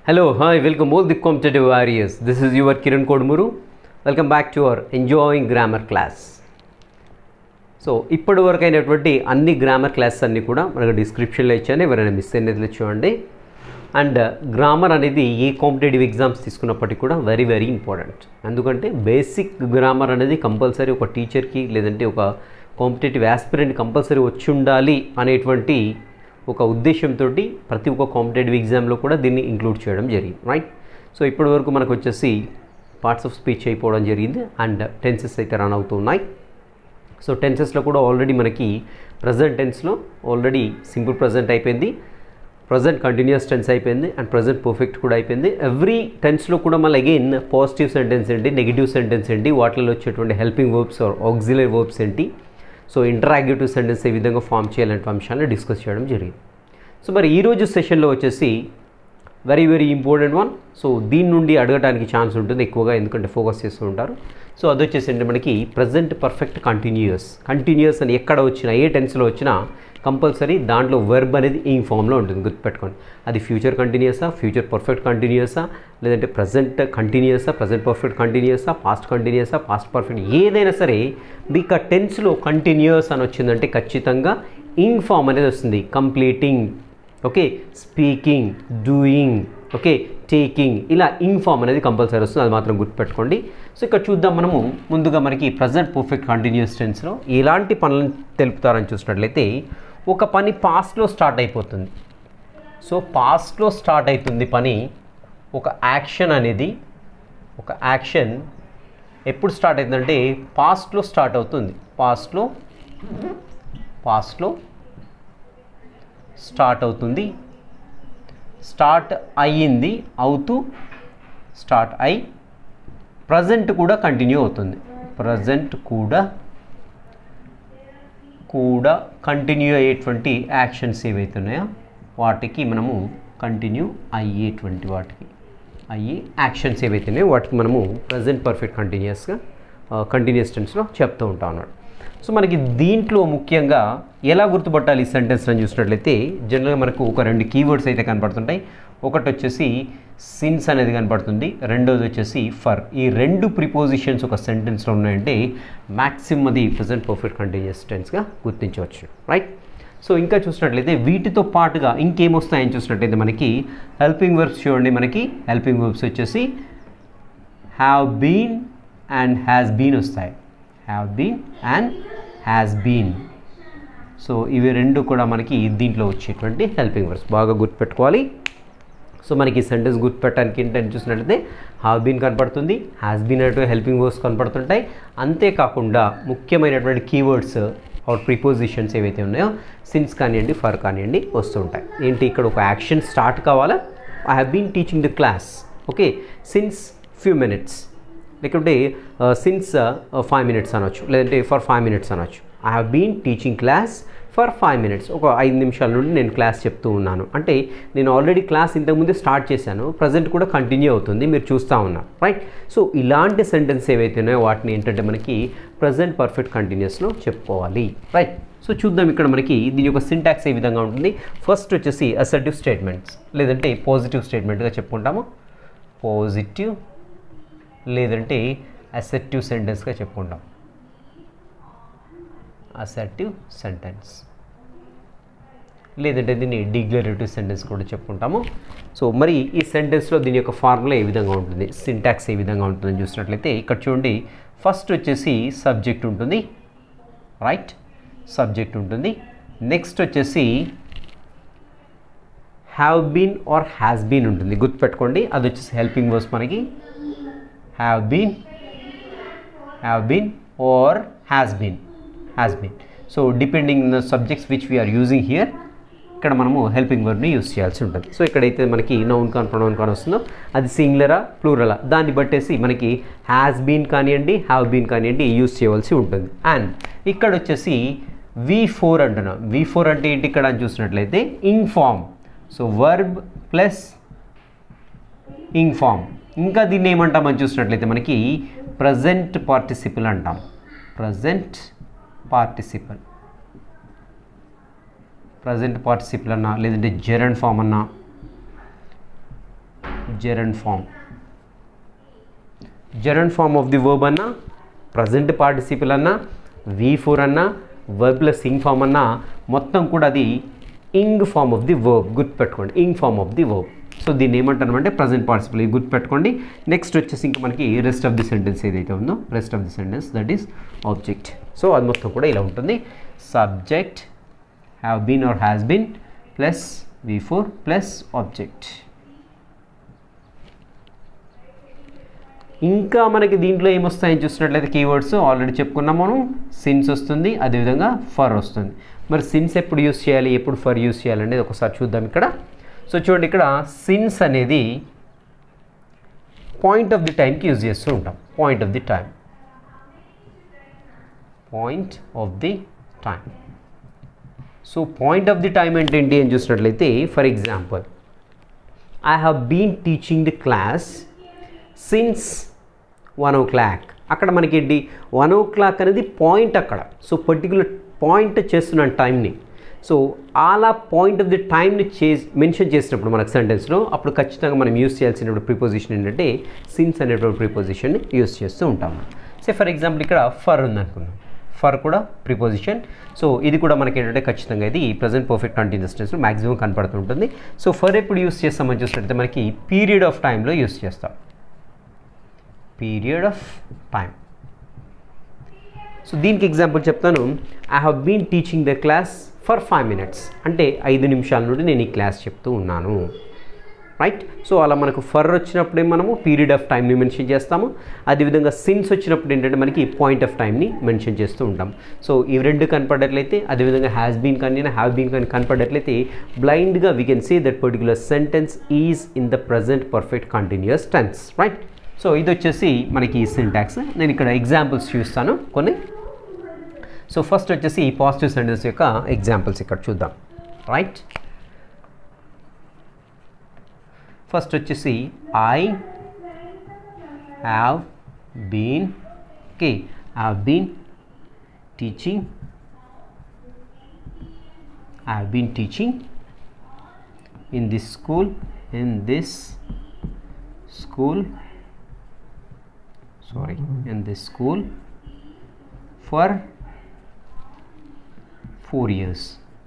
Hello, hi, welcome all the competitive warriors. This is your Kiran Kodmuru. Welcome back to our enjoying grammar class. So ఇప్పటి వరకు అయినటువంటి అన్ని grammar classes అన్నీ కూడా మనకు డిస్క్రిప్షన్లో ఇచ్చాను ఎవరైనా మిస్ అయినది చూడండి అండ్ గ్రామర్ అనేది ఏ కాంపిటేటివ్ ఎగ్జామ్స్ తీసుకున్నప్పటికీ కూడా వెరీ వెరీ ఇంపార్టెంట్ ఎందుకంటే బేసిక్ గ్రామర్ అనేది కంపల్సరీ ఒక టీచర్కి లేదంటే ఒక కాంపిటేటివ్ యాస్పిరెంట్ కంపల్సరీ వచ్చి ఉండాలి అనేటువంటి ఒక ఉద్దేశంతో ప్రతి ఒక్క కాంపిటేటివ్ ఎగ్జామ్లో కూడా దీన్ని ఇంక్లూడ్ చేయడం జరిగింది రైట్ సో ఇప్పటి వరకు మనకు వచ్చేసి పార్ట్స్ ఆఫ్ స్పీచ్ అయిపోవడం జరిగింది అండ్ టెన్సెస్ అయితే రన్ అవుతున్నాయి సో టెన్సెస్లో కూడా ఆల్రెడీ మనకి ప్రజెంట్ టెన్స్లో ఆల్రెడీ సింపుల్ ప్రజెంట్ అయిపోయింది ప్రజెంట్ కంటిన్యూస్ టెన్స్ అయిపోయింది అండ్ ప్రజెంట్ పర్ఫెక్ట్ కూడా అయిపోయింది ఎవ్రీ టెన్స్లో కూడా మళ్ళీ అగైన్ పాజిటివ్ సెంటెన్స్ ఏంటి నెగిటివ్ సెంటెన్స్ ఏంటి వాటిలో వచ్చేటువంటి helping verbs or auxiliary verbs ఏంటి సో ఇంటరాగేటివ్ సెంటెన్స్ ఏ విధంగా ఫామ్ చేయాలంటే అంశాలను డిస్కస్ చేయడం జరిగింది సో మరి ఈరోజు సెషన్లో వచ్చేసి very very important one so దీని నుండి అడగడానికి ఛాన్స్ ఉంటుంది ఎక్కువగా ఎందుకంటే ఫోకస్ చేస్తూ ఉంటారు సో అది వచ్చేసి అంటే మనకి ప్రజెంట్ పర్ఫెక్ట్ కంటిన్యూయస్ కంటిన్యూయస్ అని ఎక్కడ వచ్చినా ఏ టెన్స్లో వచ్చినా కంపల్సరీ దాంట్లో వెర్బ్ అనేది ఈ ఫామ్లో ఉంటుంది గుర్తుపెట్టుకోండి అది ఫ్యూచర్ కంటిన్యూసా ఫ్యూచర్ పర్ఫెక్ట్ కంటిన్యూసా లేదంటే ప్రజెంట్ కంటిన్యూసా ప్రజెంట్ పర్ఫెక్ట్ కంటిన్యూసా పాస్ట్ కంటిన్యూసా పాస్ట్ పర్ఫెక్ట్ ఏదైనా సరే మీకు ఆ టెన్స్లో కంటిన్యూస్ అని వచ్చిందంటే ఖచ్చితంగా ఇన్ ఫామ్ అనేది వస్తుంది completing okay speaking doing okay taking ఇలా ఇన్ఫామ్ అనేది కంపల్సరీ వస్తుంది అది మాత్రం గుర్తుపెట్టుకోండి సో ఇక్కడ చూద్దాం మనము ముందుగా మనకి ప్రజెంట్ పర్ఫెక్ట్ కంటిన్యూస్ టెన్స్లో ఎలాంటి పనులను తెలుపుతారని చూసినట్లయితే ఒక పని పాస్ట్లో స్టార్ట్ అయిపోతుంది సో పాస్ట్లో స్టార్ట్ అవుతుంది పని ఒక యాక్షన్ అనేది ఒక యాక్షన్ ఎప్పుడు స్టార్ట్ అవుతుందంటే పాస్ట్లో స్టార్ట్ అవుతుంది పాస్ట్లో పాస్ట్లో స్టార్ట్ అవుతుంది స్టార్ట్ అయ్యింది అవుతూ స్టార్ట్ అయి ప్రజెంట్ కూడా కంటిన్యూ అవుతుంది ప్రజెంట్ కూడా కూడా కంటిన్యూ అయ్యేటువంటి యాక్షన్స్ ఏవైతే ఉన్నాయో వాటికి మనము కంటిన్యూ అయ్యేటువంటి వాటికి అయ్యే యాక్షన్స్ ఏవైతే ఉన్నాయో వాటికి మనము ప్రజెంట్ పర్ఫెక్ట్ కంటిన్యూస్గా కంటిన్యూస్ టెన్స్లో చెప్తూ ఉంటాం అన్నమాట సో మనకి దీంట్లో ముఖ్యంగా ఎలా గుర్తుపట్టాలి ఈ సెంటెన్స్ అని చూసినట్లయితే జనరల్గా మనకు ఒక రెండు కీవర్డ్స్ అయితే కనపడుతుంటాయి ఒకటి వచ్చేసి సిన్స్ అనేది కనపడుతుంది రెండోది వచ్చేసి ఫర్ ఈ రెండు ప్రిపోజిషన్స్ ఒక సెంటెన్స్లో ఉన్నాయంటే మ్యాక్సిమం అది ప్రజెంట్ పర్ఫెక్ట్ కంటిన్యూస్ టెన్స్గా గుర్తించవచ్చు రైట్ సో ఇంకా చూసినట్లయితే వీటితో పాటుగా ఇంకేమొస్తాయని చూసినట్లయితే మనకి హెల్పింగ్ వర్బ్స్ చూడండి మనకి హెల్పింగ్ వర్బ్స్ వచ్చేసి have been and has been వస్తాయి have been and has been so ఇవి రెండు కూడా మనకి దీంట్లో వచ్చేటువంటి హెల్పింగ్ వర్డ్స్ బాగా గుర్తుపెట్టుకోవాలి సో మనకి సెంటెన్స్ గుర్తుపెట్టడానికి ఏంటని చూసినట్లయితే హ్యావ్ బీన్ కనపడుతుంది హ్యాస్ బీన్ అనేటువంటి హెల్పింగ్ వర్డ్స్ కనపడుతుంటాయి అంతేకాకుండా ముఖ్యమైనటువంటి కీవర్డ్స్ ఆర్ ప్రిపోజిషన్స్ ఏవైతే ఉన్నాయో సిన్స్ కానివ్వండి ఫర్ కానివ్వండి వస్తుంటాయి ఏంటి ఇక్కడ ఒక యాక్షన్ స్టార్ట్ కావాలా I have been teaching the class okay since few minutes లేకుంటే సిన్స్ ఫైవ్ మినిట్స్ అనొచ్చు లేదంటే ఫర్ ఫైవ్ మినిట్స్ అనొచ్చు I have been teaching class for five minutes ఒక ఐదు నిమిషాల నుండి నేను క్లాస్ చెప్తూ ఉన్నాను అంటే నేను ఆల్రెడీ క్లాస్ ఇంతకుముందే స్టార్ట్ చేశాను ప్రజెంట్ కూడా కంటిన్యూ అవుతుంది మీరు చూస్తూ ఉన్నారు రైట్ సో ఇలాంటి సెంటెన్స్ ఏవైతే ఉన్నాయో వాటిని ఏంటంటే మనకి ప్రజెంట్ పర్ఫెక్ట్ కంటిన్యూస్లో చెప్పుకోవాలి రైట్ సో చూద్దాం ఇక్కడ మనకి దీని యొక్క సింటాక్స్ ఏ విధంగా ఉంటుంది ఫస్ట్ వచ్చేసి అసర్టివ్ స్టేట్మెంట్స్ లేదంటే పాజిటివ్ స్టేట్మెంట్గా చెప్పుకుంటాము పాజిటివ్ లేదంటే అసెప్టివ్ సెంటెన్స్గా చెప్పుకుంటాం అసర్టివ్ సెంటెన్స్ లేదంటే దీన్ని డిక్లరేటివ్ సెంటెన్స్ కూడా చెప్పుకుంటాము సో మరి ఈ సెంటెన్స్లో దీని యొక్క ఫార్ములా ఏ విధంగా ఉంటుంది సింటాక్స్ ఏ విధంగా ఉంటుందని చూసినట్లయితే ఇక్కడ చూడండి ఫస్ట్ వచ్చేసి సబ్జెక్ట్ ఉంటుంది రైట్ సబ్జెక్ట్ ఉంటుంది నెక్స్ట్ వచ్చేసి have been or has been ఉంటుంది గుర్తుపెట్టుకోండి అది వచ్చేసి హెల్పింగ్ వర్స్ మనకి have been have been or has been has been so depending the subjects which we are using here ఇక్కడ మనము హెల్పింగ్ వర్బ్ని యూస్ చేయాల్సి ఉంటుంది సో ఇక్కడైతే మనకి నౌన్ కాన్ ప్రొనౌన్ కాన్ వస్తుందో అది సింగులరా ప్లూరలా దాన్ని బట్టేసి మనకి హ్యాస్ బీన్ కానివ్వండి హ్యావ్ బీన్ కానివ్వండి యూస్ చేయవలసి ఉంటుంది అండ్ ఇక్కడ వచ్చేసి వి ఫోర్ అంటున్నాం వి ఫోర్ అంటే ఏంటి ఇక్కడ అని చూసినట్లయితే ing form so verb plus ing form ఇంకా దీన్ని ఏమంటామని చూసినట్లయితే మనకి ప్రజెంట్ పార్టిసిపుల్ అంటాం ప్రజెంట్ పార్టిసిపల్ ప్రజెంట్ పార్టిసిపుల్ అన్నా లేదంటే జెరన్ ఫామ్ అన్నా gerund form gerund form of the verb అన్నా ప్రజెంట్ పార్టిసిపల్ అన్నా వి ఫోర్ అన్నా వర్బ్ ప్లస్ ఇంగ్ ఫామ్ అన్నా మొత్తం కూడా అది ing form of the verb గుర్తుపెట్టుకోండి ing form of the verb so దీన్ని ఏమంటారు అంటే ప్రజెంట్ పార్టిసిపల్ ఇది గుర్తుపెట్టుకోండి నెక్స్ట్ వచ్చేసి ఇంకా మనకి రెస్ట్ ఆఫ్ ది సెంటెన్స్ ఏదైతే ఉందో rest of the sentence that is object so అది మొత్తం కూడా ఇలా ఉంటుంది subject have been or has been plus V four plus object ఇంకా మనకి దీంట్లో ఏమొస్తాయని చూసినట్లయితే కీవర్డ్స్ ఆల్రెడీ చెప్పుకున్నాం మనం సిన్స్ వస్తుంది అదేవిధంగా ఫర్ వస్తుంది మరి సిన్స్ ఎప్పుడు యూస్ చేయాలి ఎప్పుడు ఫర్ యూస్ చేయాలి అనేది ఒకసారి చూద్దాం ఇక్కడ సో చూడండి ఇక్కడ సిన్స్ అనేది పాయింట్ ఆఫ్ ది టైంకి యూజ్ చేస్తూ ఉంటాం point of the time point of the time so point of the time అంటే ఏంటి అని చూసినట్లయితే for example I have been teaching the class since one o'clock అక్కడ మనకేంటి వన్ ఓ క్లాక్ అనేది పాయింట్ అక్కడ సో పర్టికులర్ పాయింట్ చేస్తున్నాను టైంని సో అలా పాయింట్ ఆఫ్ ది టైంని చే మెన్షన్ చేసినప్పుడు మనకు సెంటెన్స్లో అప్పుడు ఖచ్చితంగా మనం యూస్ చేయాల్సిన ప్రిపోజిషన్ ఏంటంటే సిన్స్ అనేటువంటి ప్రిపోజిషన్ని యూస్ చేస్తూ ఉంటాము సే ఫర్ ఎగ్జాంపుల్ ఇక్కడ ఫర్ ఉందనుకుందాం ఫర్ కూడా ప్రిపోజిషన్ సో ఇది కూడా మనకి ఏంటంటే ఖచ్చితంగా ఇది ప్రజెంట్ పర్ఫెక్ట్ కంటిన్యూస్ టెన్స్లో మాక్సిమం కనపడుతుంటుంది సో ఫర్ ఎప్పుడు యూస్ చేస్తామని చూసినట్లయితే మనకి పీరియడ్ ఆఫ్ టైంలో యూస్ చేస్తాం పీరియడ్ ఆఫ్ టైం సో దీనికి ఎగ్జాంపుల్ చెప్తాను I have been teaching the class for five minutes అంటే ఐదు నిమిషాల నుండి నేను ఈ క్లాస్ చెప్తూ ఉన్నాను రైట్ సో అలా మనకు ఫర్ వచ్చినప్పుడే మనము పీరియడ్ ఆఫ్ టైంని మెన్షన్ చేస్తాము అదేవిధంగా సిన్స్ వచ్చినప్పుడు ఏంటంటే మనకి పాయింట్ ఆఫ్ టైంని మెన్షన్ చేస్తూ ఉంటాం సో ఇవి రెండు కనపడట్లయితే అదేవిధంగా హ్యాస్ బీన్ కానీ హ్యావ్ బీన్ కానీ కనపడట్లయితే బ్లైండ్గా we can say that particular sentence is in the present perfect continuous tense right so ఇది వచ్చేసి మనకి సింటాక్స్ నేను ఇక్కడ ఎగ్జాంపుల్స్ చూస్తాను కొన్ని సో ఫస్ట్ వచ్చేసి ఈ పాజిటివ్ సెంటెన్స్ యొక్క ఎగ్జాంపుల్స్ ఇక్కడ చూద్దాం రైట్ ఫస్ట్ వచ్చేసి I have been okay have been teaching I have been teaching in this school in this school sorry in this school for four years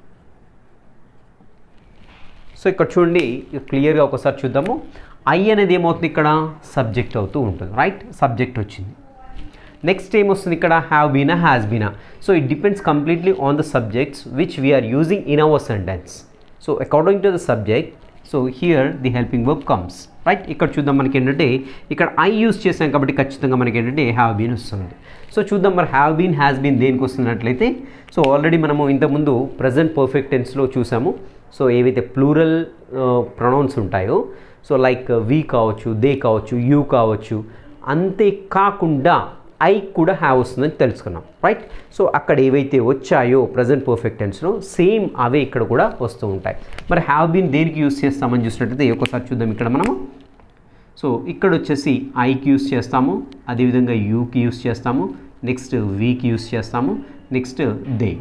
so ఇక్కడ చూడండి క్లియర్గా ఒకసారి చూద్దాము ఐ అనేది ఏమవుతుంది ఇక్కడ సబ్జెక్ట్ అవుతూ ఉంటుంది రైట్ సబ్జెక్ట్ వచ్చింది నెక్స్ట్ ఏమొస్తుంది ఇక్కడ హ్యావ్ బీనా హ్యాస్ బీనా so it depends completely on the subjects which we are using in our sentence so according to the subject so here the helping verb comes right ఇక్కడ చూద్దాం మనకి ఏంటంటే ఇక్కడ ఐ యూస్ చేసాం కాబట్టి ఖచ్చితంగా మనకి ఏంటంటే హ్యావ్ బీన్ వస్తుంది సో చూద్దాం మరి హ్యావ్ బీన్ హ్యాస్ బీన్ దేనికి వస్తున్నట్లయితే సో ఆల్రెడీ మనము ఇంతకుముందు ప్రజెంట్ పర్ఫెక్ట్ టెన్స్లో చూసాము సో ఏవైతే ప్లూరల్ ప్రొనౌన్స్ ఉంటాయో సో లైక్ వి కావచ్చు దే కావచ్చు యూ కావచ్చు అంతే కాకుండా ఐ కూడా హ్యావ్ వస్తుందని తెలుసుకున్నాం రైట్ సో అక్కడ ఏవైతే వచ్చాయో ప్రజెంట్ పర్ఫెక్ట్ టెన్స్లో సేమ్ అవే ఇక్కడ కూడా వస్తూ ఉంటాయి మరి హ్యావ్ బీన్ దేనికి యూస్ చేస్తామని చూసినట్టయితే ఒకసారి చూద్దాం ఇక్కడ మనము సో ఇక్కడ వచ్చేసి ఐకి యూస్ చేస్తాము అదేవిధంగా యూకి యూస్ చేస్తాము నెక్స్ట్ వీకి యూస్ చేస్తాము నెక్స్ట్ దే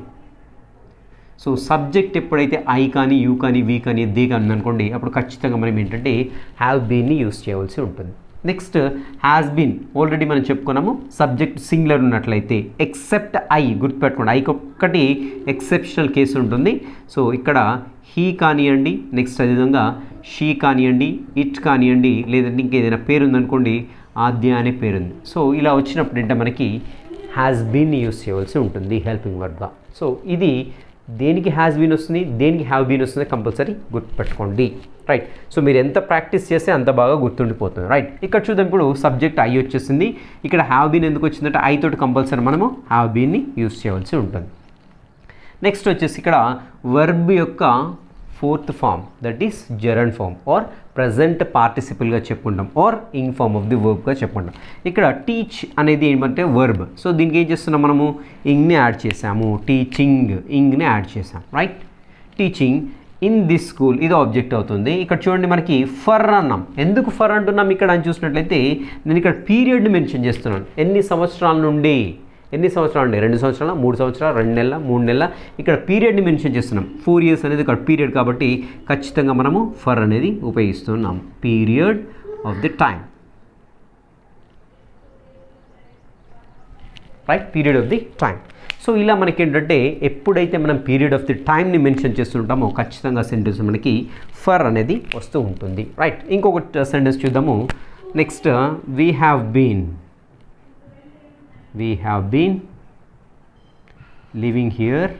సో సబ్జెక్ట్ ఎప్పుడైతే ఐ కానీ యూ కానీ వీ కానీ దే కానీ అనుకోండి అప్పుడు ఖచ్చితంగా మనం ఏంటంటే హ్యావ్ బీన్ని యూస్ చేయవలసి ఉంటుంది నెక్స్ట్ హ్యాస్ బీన్ ఆల్రెడీ మనం చెప్పుకున్నాము సబ్జెక్ట్ సింగులర్ ఉన్నట్లయితే ఎక్సెప్ట్ ఐ గుర్తుపెట్టుకోండి ఐకి ఒక్కటి ఎక్సెప్షనల్ కేసు ఉంటుంది సో ఇక్కడ హీ కానివ్వండి నెక్స్ట్ అదేవిధంగా షీ కానివ్వండి ఇట్ కానివ్వండి లేదంటే ఇంకేదైనా పేరు ఉందనుకోండి ఆద్య అనే పేరుంది సో ఇలా వచ్చినప్పుడు ఏంటంటే మనకి హ్యాస్ బీన్ యూస్ చేయవలసి ఉంటుంది హెల్పింగ్ వర్డ్గా సో ఇది దేనికి హ్యాస్ బీన్ వస్తుంది దేనికి హ్యావ్ బీన్ వస్తుంది కంపల్సరీ గుర్తుపెట్టుకోండి రైట్ సో మీరు ఎంత ప్రాక్టీస్ చేస్తే అంత బాగా గుర్తుండిపోతుంది రైట్ ఇక్కడ చూద్దాం ఇప్పుడు సబ్జెక్ట్ ఐ వచ్చేసింది ఇక్కడ హ్యావ్ బీన్ ఎందుకు వచ్చిందంటే ఐ తోటి కంపల్సరీ మనము హ్యావ్ బీన్ని యూస్ చేయవలసి ఉంటుంది నెక్స్ట్ వచ్చేసి ఇక్కడ వర్బ్ యొక్క fourth form that is gerund form or present పార్టిసిపల్గా చెప్పుకుంటాం or ing form of the వర్బ్గా చెప్పుకుంటాం ఇక్కడ టీచ్ అనేది ఏమంటే వర్బ్ సో దీనికి ఏం చేస్తున్నాం మనము ఇంగ్ని యాడ్ చేసాము టీచింగ్ ఇంగ్ని యాడ్ చేసాం right teaching in this school ఇది ఆబ్జెక్ట్ అవుతుంది ఇక్కడ చూడండి మనకి ఫర్ అన్నాం ఎందుకు ఫర్ అంటున్నాం ఇక్కడ అని చూసినట్లయితే నేను ఇక్కడ పీరియడ్ మెన్షన్ చేస్తున్నాను ఎన్ని సంవత్సరాల నుండి ఎన్ని సంవత్సరాలు అండి రెండు సంవత్సరాల మూడు సంవత్సరాలు రెండు నెలల మూడు నెలల ఇక్కడ పీరియడ్ని మెన్షన్ చేస్తున్నాం ఫోర్ ఇయర్స్ అనేది ఇక్కడ పీరియడ్ కాబట్టి ఖచ్చితంగా మనము ఫర్ అనేది ఉపయోగిస్తున్నాం period of the time right period of the time so ఇలా మనకి ఏంటంటే ఎప్పుడైతే మనం పీరియడ్ ఆఫ్ ది టైంని మెన్షన్ చేస్తుంటామో ఖచ్చితంగా సెంటెన్స్ మనకి ఫర్ అనేది వస్తూ ఉంటుంది రైట్ ఇంకొక సెంటెన్స్ చూద్దాము next we have been we have been living here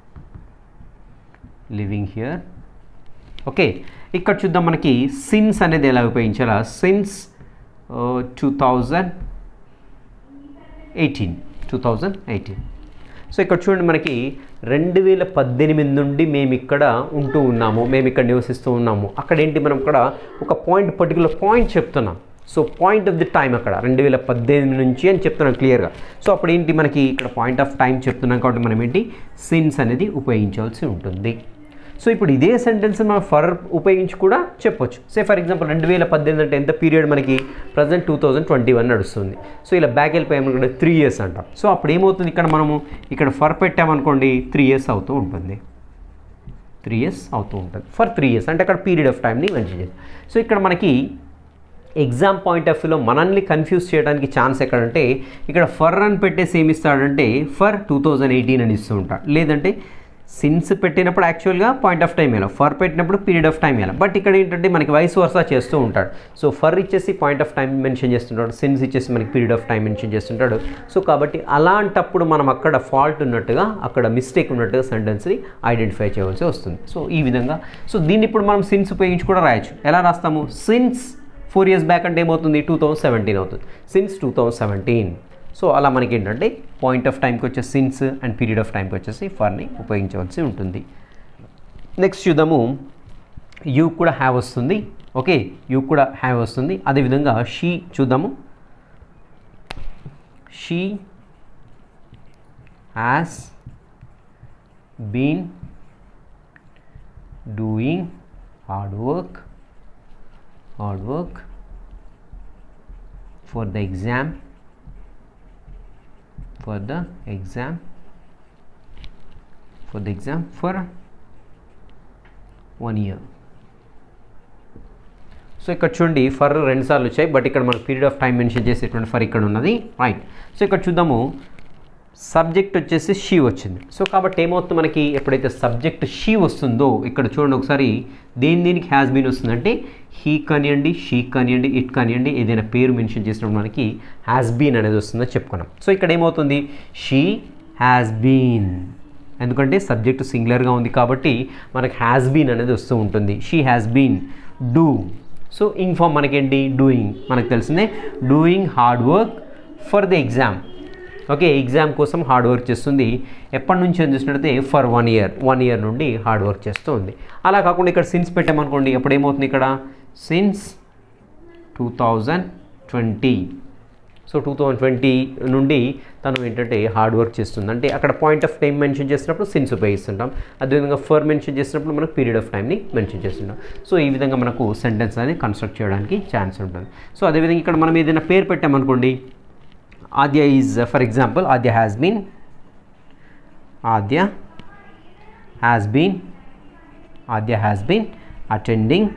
living here okay ఇక్కడ చూద్దాం మనకి సిన్స్ అనేది ఎలా ఉపయోగించాలా since two thousand eighteen two thousand eighteen so ఇక్కడ చూడండి మనకి రెండు వేల పద్దెనిమిది నుండి మేము ఇక్కడ ఉంటూ ఉన్నాము మేము ఇక్కడ నివసిస్తూ ఉన్నాము అక్కడ ఏంటి మనం ఇక్కడ ఒక పాయింట్ పర్టికులర్ పాయింట్ చెప్తున్నాం so point of the time అక్కడ రెండు వేల పద్దెనిమిది నుంచి అని చెప్తున్నాం క్లియర్గా సో అప్పుడు ఏంటి మనకి ఇక్కడ పాయింట్ ఆఫ్ టైం చెప్తున్నాం కాబట్టి మనం ఏంటి సిన్స్ అనేది ఉపయోగించాల్సి ఉంటుంది సో ఇప్పుడు ఇదే సెంటెన్స్ మనం ఫర్ ఉపయోగించి కూడా చెప్పొచ్చు సే ఫర్ ఎగ్జాంపుల్ రెండు వేల పద్దెనిమిది అంటే ఎంత పీరియడ్ మనకి present two thousand twenty one నడుస్తుంది సో ఇలా బ్యాక్ వెళ్ళిపోయామనుకుంటే త్రీ ఇయర్స్ అంటాం సో అప్పుడు ఏమవుతుంది ఇక్కడ మనము ఇక్కడ ఫర్ పెట్టామనుకోండి త్రీ ఇయర్స్ అవుతూ ఉంటుంది త్రీ ఇయర్స్ అవుతూ ఉంటుంది ఫర్ త్రీ ఇయర్స్ అంటే అక్కడ పీరియడ్ ఆఫ్ టైంని మెన్షన్ చేసి సో ఇక్కడ మనకి ఎగ్జామ్ పాయింట్ ఆఫ్ వ్యూలో మనల్ని కన్ఫ్యూజ్ చేయడానికి ఛాన్స్ ఎక్కడంటే ఇక్కడ ఫర్ అని పెట్టేసి ఏమి ఇస్తాడంటే ఫర్ టూ థౌజండ్ ఎయిటీన్ అని ఇస్తూ ఉంటాడు లేదంటే సిన్స్ పెట్టినప్పుడు యాక్చువల్గా పాయింట్ ఆఫ్ టైం ఎలా ఫర్ పెట్టినప్పుడు పీరియడ్ ఆఫ్ టైం ఎలా బట్ ఇక్కడ ఏంటంటే మనకి వయసు వరుస చేస్తూ ఉంటాడు సో ఫర్ ఇచ్చేసి పాయింట్ ఆఫ్ టైం మెన్షన్ చేస్తుంటాడు సిన్స్ ఇచ్చేసి మనకి పీరియడ్ ఆఫ్ టైం మెన్షన్ చేస్తుంటాడు సో కాబట్టి అలాంటప్పుడు మనం అక్కడ ఫాల్ట్ ఉన్నట్టుగా అక్కడ మిస్టేక్ ఉన్నట్టుగా సెంటెన్స్ని ఐడెంటిఫై చేయవలసి వస్తుంది సో ఈ విధంగా సో దీన్ని ఇప్పుడు మనం సిన్స్ ఉపయోగించి కూడా రాయొచ్చు ఎలా రాస్తాము సిన్స్ ఫోర్ ఇయర్స్ బ్యాక్ అంటే ఏమవుతుంది టూ థౌజండ్ సెవెంటీన్ అవుతుంది since two thousand seventeen so అలా మనకి ఏంటంటే పాయింట్ ఆఫ్ టైంకి వచ్చే సిన్స్ అండ్ పీరియడ్ ఆఫ్ టైంకి వచ్చేసి ఫర్ని ఉపయోగించవలసి ఉంటుంది నెక్స్ట్ చూద్దాము యూ కూడా హ్యావ్ వస్తుంది ఓకే యూ కూడా హ్యావ్ వస్తుంది అదేవిధంగా షీ చూద్దాము she has been doing hard work hard work for the exam for the exam for the exam for one year so ఇక్కడ చూడండి ఫర్ రెండు సార్లు వచ్చాయి బట్ ఇక్కడ మనకు పీరియడ్ ఆఫ్ టైం మెన్షన్ చేసేటువంటి ఫర్ ఇక్కడ ఉన్నది రైట్ సో ఇక్కడ చూద్దాము సబ్జెక్ట్ వచ్చేసి షీ వచ్చింది సో కాబట్టి ఏమవుతుంది మనకి ఎప్పుడైతే సబ్జెక్ట్ షీ వస్తుందో ఇక్కడ చూడండి ఒకసారి దేని దీనికి హ్యాస్ బీన్ వస్తుందంటే హీ కానివ్వండి షీ కానివ్వండి ఇట్ కానివ్వండి ఏదైనా పేరు మెన్షన్ చేసినప్పుడు మనకి హ్యాస్ బీన్ అనేది వస్తుందని చెప్పుకున్నాం సో ఇక్కడ ఏమవుతుంది షీ హ్యాస్ బీన్ ఎందుకంటే సబ్జెక్ట్ సింగులర్గా ఉంది కాబట్టి మనకి హ్యాస్ బీన్ అనేది వస్తూ ఉంటుంది she has been do so ing form మనకేంటి డూయింగ్ మనకు తెలిసిందే doing hard work for the exam okay exam కోసం హార్డ్ వర్క్ చేస్తుంది ఎప్పటి నుంచి అని చూసినట్టయితే for one year one year నుండి హార్డ్ వర్క్ చేస్తూ ఉంది అలా కాకుండా ఇక్కడ సిన్స్ పెట్టామనుకోండి అప్పుడు ఏమవుతుంది ఇక్కడ since two thousand twenty so two thousand twenty నుండి తను ఏంటంటే హార్డ్ వర్క్ చేస్తుంది అంటే అక్కడ పాయింట్ ఆఫ్ టైం మెన్షన్ చేసినప్పుడు సిన్స్ ఉపయోగిస్తుంటాం అదేవిధంగా ఫర్ మెన్షన్ చేసినప్పుడు మనకు పీరియడ్ ఆఫ్ టైంని మెన్షన్ చేస్తుంటాం సో ఈ విధంగా మనకు సెంటెన్స్ అనేది కన్స్ట్రక్ట్ చేయడానికి ఛాన్స్ ఉంటుంది సో అదేవిధంగా ఇక్కడ మనం ఏదైనా పేరు పెట్టామనుకోండి Aadya is for example Aadya has been Aadya has been Aadya has been attending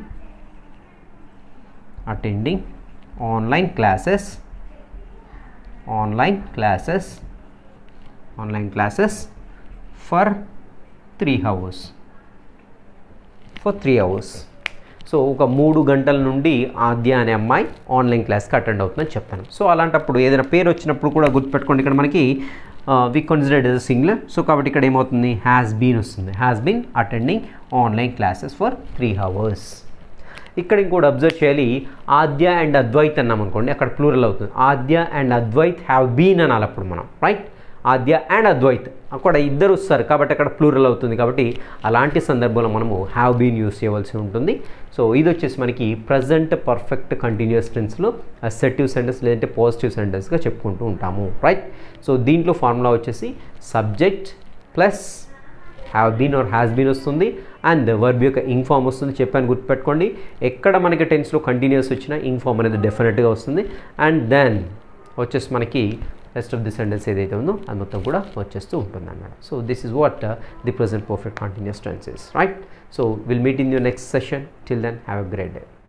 attending online classes online classes online classes for three hours for three hours so ఒక మూడు గంటల నుండి ఆద్య అనే అమ్మాయి ఆన్లైన్ క్లాస్కి అటెండ్ అవుతుందని చెప్తాను సో అలాంటప్పుడు ఏదైనా పేరు వచ్చినప్పుడు కూడా గుర్తుపెట్టుకోండి ఇక్కడ మనకి we considered as singular so కాబట్టి ఇక్కడ ఏమవుతుంది హ్యాస్ బీన్ వస్తుంది has been attending online classes for three hours ఇక్కడ ఇంకోటి అబ్జర్వ్ చేయాలి ఆద్య అండ్ అద్వైత్ అన్నాం అనుకోండి అక్కడ ప్లూరల్ అవుతుంది Aadya and Advait have been అనాలి అప్పుడు మనం రైట్ ఆద్య అండ్ అద్వైత్ అక్కడ ఇద్దరు వస్తారు కాబట్టి అక్కడ ప్లూరల్ అవుతుంది కాబట్టి అలాంటి సందర్భంలో మనము హ్యావ్ బీన్ యూస్ చేయవలసి ఉంటుంది సో ఇది వచ్చేసి మనకి ప్రజెంట్ పర్ఫెక్ట్ కంటిన్యూస్ టెన్స్లో అసెటివ్ సెంటెన్స్ లేదంటే పాజిటివ్ సెంటెన్స్గా చెప్పుకుంటూ ఉంటాము రైట్ సో దీంట్లో ఫార్ములా వచ్చేసి subject plus have been or has been వస్తుంది అండ్ వర్బ్ యొక్క ఇన్ఫామ్ వస్తుంది చెప్పాను గుర్తుపెట్టుకోండి ఎక్కడ మనకి టెన్స్లో కంటిన్యూస్ వచ్చినా ఇన్ఫామ్ అనేది డెఫినెట్గా వస్తుంది అండ్ దెన్ వచ్చేసి మనకి రెస్ట్ ఆఫ్ ది సెంటెన్స్ ఏదైతే ఉందో అది మొత్తం కూడా వచ్చేస్తూ ఉంటుంది అన్నమాట so this is what the present perfect continuous tenses right so will meet in your next session till then have a great day